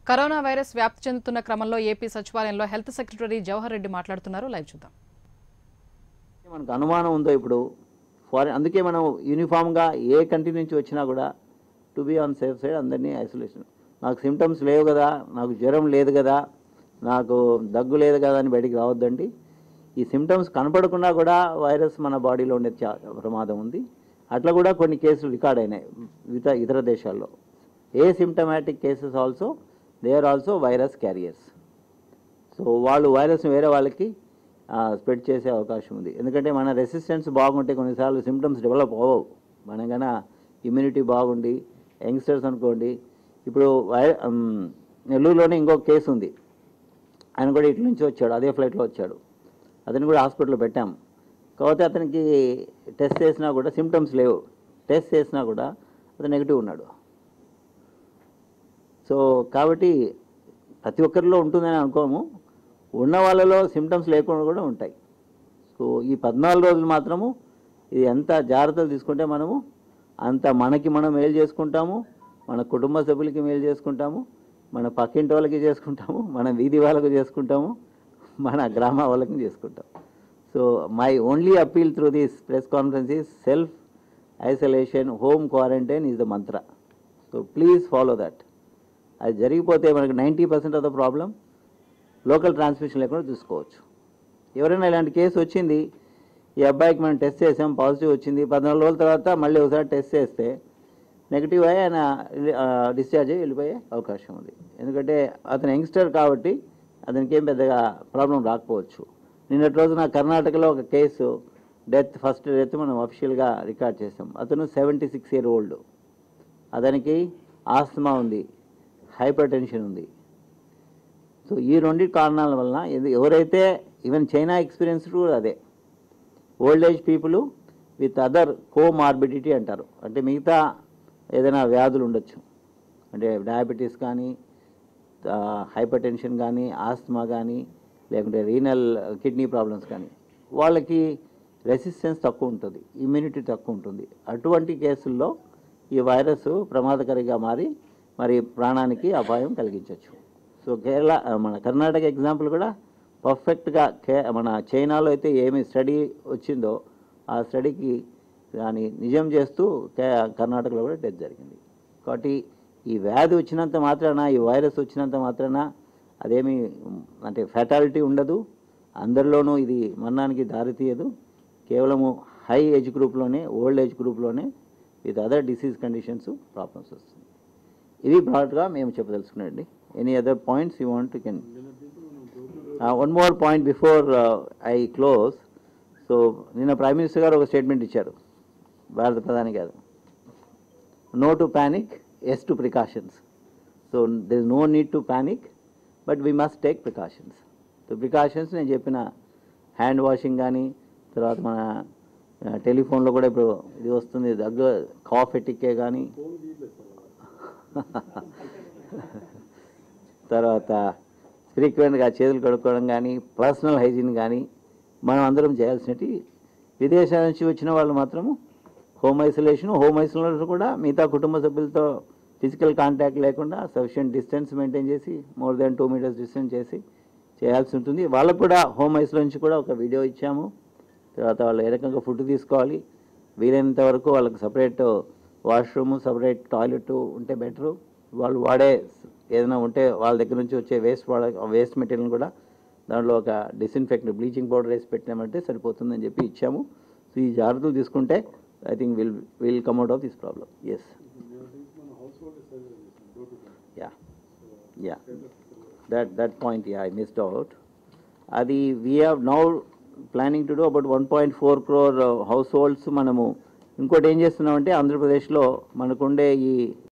corona virus వ్యాప్తి చెందుతున్న క్రమంలో ఏపీ సచివాలయంలో హెల్త్ సెక్రటరీ జవహర్ రెడ్డి మాట్లాడుతున్నారు లైవ్ చూద్దాం మనకు అనుమానం ఉందో ఇప్పుడు ఫారెన్ అందుకే మనం యూనిఫామ్గా ఏ కంట్రీ నుంచి వచ్చినా కూడా to be on safe side అందరినీ ఐసోలేషన్ నాకు సిమ్టమ్స్ లేవు కదా నాకు జ్వరం లేదు కదా నాకు దగ్గు లేదు కదా అని బయటికి రావద్దండి ఈ సిమ్టమ్స్ కనపడకుండా కూడా వైరస్ మన బాడీలో ఉండే చా ప్రమాదం ఉంది అట్లా కూడా కొన్ని కేసులు రికార్డ్ అయినాయి ఇతర ఇతర దేశాల్లో asymptomatic cases also they are also virus carriers so వాళ్ళు వైరస్ వేరే వాళ్ళకి స్ప్రెడ్ చేసే అవకాశం ఉంది ఎందుకంటే మన రెసిస్టెన్స్ బాగుంటే కొన్నిసార్లు సిమ్టమ్స్ డెవలప్ అవ్వవు మన కన్నా ఇమ్యూనిటీ బాగుండి యంగ్స్టర్స్ అనుకోండి ఇప్పుడు వై ఉమ్, నెల్లూరులోనే ఇంకో కేసు ఉంది ఆయన కూడా ఇటు నుంచి వచ్చాడు అదే ఫ్లైట్లో వచ్చాడు అతను కూడా హాస్పిటల్లో పెట్టాం కాకపోతే అతనికి టెస్ట్ చేసినా కూడా సిమ్టమ్స్ లేవు టెస్ట్ చేసినా కూడా అతను నెగిటివ్ ఉన్నాడు సో కాబట్టి ప్రతి ఒక్కరిలో ఉంటుందని అనుకోము ఉన్న వాళ్ళలో సిమ్టమ్స్ లేకుండా కూడా ఉంటాయి సో ఈ పద్నాలుగు రోజులు మాత్రము ఇది ఎంత జాగ్రత్తలు తీసుకుంటే మనము అంత మనకి మనం మేలు చేసుకుంటాము మన కుటుంబ సభ్యులకి మేలు చేసుకుంటాము మన పక్కింటి వాళ్ళకి చేసుకుంటాము మన వీధి వాళ్ళకి చేసుకుంటాము మన గ్రామ వాళ్ళకి చేసుకుంటాం so my only appeal through this press conference is self isolation home quarantine is the mantra so please follow that అది జరిగిపోతే మనకి ninety percent of the problem local transmission లేకుండా చూసుకోవచ్చు ఎవరైనా ఇలాంటి కేసు వచ్చింది ఈ అబ్బాయికి మనం టెస్ట్ చేసాం పాజిటివ్ వచ్చింది పద్నాలుగు రోజుల తర్వాత మళ్ళీ ఒకసారి టెస్ట్ చేస్తే నెగిటివ్ అయ్యి ఆయన డిశ్చార్జ్ అయ్యి వెళ్ళిపోయే అవకాశం ఉంది ఎందుకంటే అతను యంగ్స్టర్ కాబట్టి అతనికి ఏం పెద్దగా ప్రాబ్లం రాకపోవచ్చు నిన్నటి రోజున కర్ణాటకలో ఒక కేసు డెత్ ఫస్ట్ డెత్ మనం అఫీషియల్గా రికార్డ్ చేసాం అతను సెవెంటీ సిక్స్ ఇయర్ ఓల్డ్ అతనికి ఆస్తమా ఉంది హైపర్ టెన్షన్ ఉంది సో ఈ రెండు కారణాల వలన ఇది ఎవరైతే ఈవెన్ చైనా ఎక్స్పీరియన్స్ కూడా అదే old age people with other comorbidity అంటారు అంటే మిగతా ఏదైనా వ్యాధులు ఉండొచ్చు అంటే డయాబెటీస్ కానీ హైపర్ టెన్షన్ కానీ ఆస్తమా కానీ లేకుంటే రీనల్ కిడ్నీ ప్రాబ్లమ్స్ కానీ వాళ్ళకి రెసిస్టెన్స్ తక్కువ ఉంటుంది ఇమ్యూనిటీ తక్కువ ఉంటుంది అటువంటి కేసుల్లో ఈ వైరస్ ప్రమాదకరంగా మారి మరి ప్రాణానికి అపాయం కలిగించవచ్చు సో కేరళ ఆ, మన కర్ణాటక ఎగ్జాంపుల్ కూడా పర్ఫెక్ట్గా కే మన చైనాలో అయితే ఏమి స్టడీ వచ్చిందో ఆ స్టడీకి దాన్ని నిజం చేస్తూ కే కర్ణాటకలో కూడా డెత్ జరిగింది కాబట్టి ఈ వ్యాధి వచ్చినంత మాత్రాన ఈ వైరస్ వచ్చినంత మాత్రాన అదేమి ఉమ్, అంటే ఫెటాలిటీ ఉండదు అందరిలోనూ ఇది మరణానికి దారితీయదు కేవలము హై ఏజ్ గ్రూప్లోనే ఓల్డ్ ఏజ్ గ్రూప్లోనే with other disease conditions problems వస్తుంది ఇది బ్రాడ్గా మేము చెప్పదలుచుకున్నాండి any other points you want can one more point before I close so నిన్న ప్రైమ్ మినిస్టర్ గారు ఒక స్టేట్మెంట్ ఇచ్చారు భారత ప్రధాని గారు no to panic yes to precautions so there is no need to panic but we must take precautions so precautions నేను చెప్పిన hand washing కానీ తర్వాత మన టెలిఫోన్లో కూడా ఇప్పుడు ఇది వస్తుంది దగ్గర కాఫ్ ఎటిక్కే కానీ తర్వాత ఫ్రీక్వెంట్గా చేతులు కడుక్కోవడం కానీ పర్సనల్ హైజీన్ కానీ మనం అందరం చేయాల్సినవి విదేశాల నుంచి వచ్చిన వాళ్ళు మాత్రము హోమ్ ఐసోలేషన్ హోమ్ ఐసోలేషన్ కూడా మిగతా కుటుంబ సభ్యులతో ఫిజికల్ కాంటాక్ట్ లేకుండా సఫిషియంట్ డిస్టెన్స్ మెయింటైన్ చేసి more than two metres distance చేసి చేయాల్సి ఉంటుంది వాళ్ళకు కూడా హోమ్ ఐసోలేషన్ నుంచి కూడా ఒక వీడియో ఇచ్చాము తర్వాత వాళ్ళు ఏ రకంగా ఫుడ్ తీసుకోవాలి వీలైనంత వరకు వాళ్ళకి సపరేట్ వాష్రూమ్ సపరేట్ టాయిలెట్ ఉంటే బెటరు వాళ్ళు వాడే ఏదైనా ఉంటే వాళ్ళ దగ్గర నుంచి వచ్చే వేస్ట్ వేస్ట్ మెటీరియల్ కూడా దాంట్లో ఒక డిస్ఇన్ఫెక్ట్ బ్లీచింగ్ పౌడర్ వేసి పెట్టినామంటే సరిపోతుందని చెప్పి ఇచ్చాము సో ఈ జాగ్రత్తలు తీసుకుంటే I think will will come out of this problem yes yeah yeah that that point yeah I missed out అది we have now planning to do about one point four crore households మనము ఇంకోటి ఏం చేస్తున్నామంటే ఆంధ్రప్రదేశ్లో మనకుండే ఈ